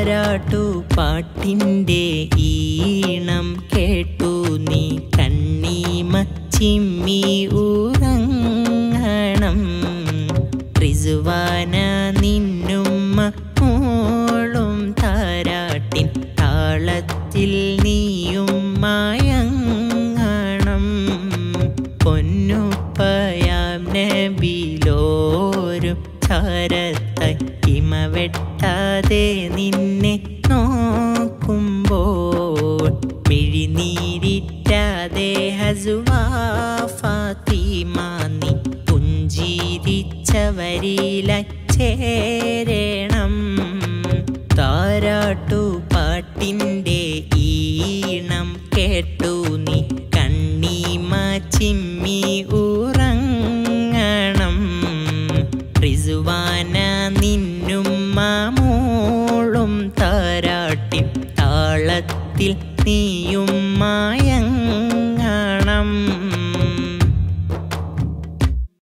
താരാട്ടു പാട്ടിൻ്റെ ഈണം കേട്ടു നീ കണ്ണീമ ചിമ്മി ഉറങ്ങണം റിസുവാന നിന്നുമ്മ മോളും താരാട്ടിൻ താളത്തിൽ നീയും മയങ്ങണം പൊന്നുപ്പയാം നബിലോരും ചാരത്തായി ഇമ വെട്ടാതെ നിന്നെ നോക്കുമ്പോൾ മിഴിനീരിറ്റാതെ ഹസുവാ ഫാത്തിമ നീ പുഞ്ചിരിച്ചവരിലായി ചേരണം താരാട്ടു പാട്ടിൻ്റെ ഈണം കേട്ടു നീ കണ്ണീമ ചിമ്മി ഉറങ്ങണം റിസുവാന നിന്നും മാമോളും താരാട്ടി താളത്തിൽ നീയും മായങ്ങണം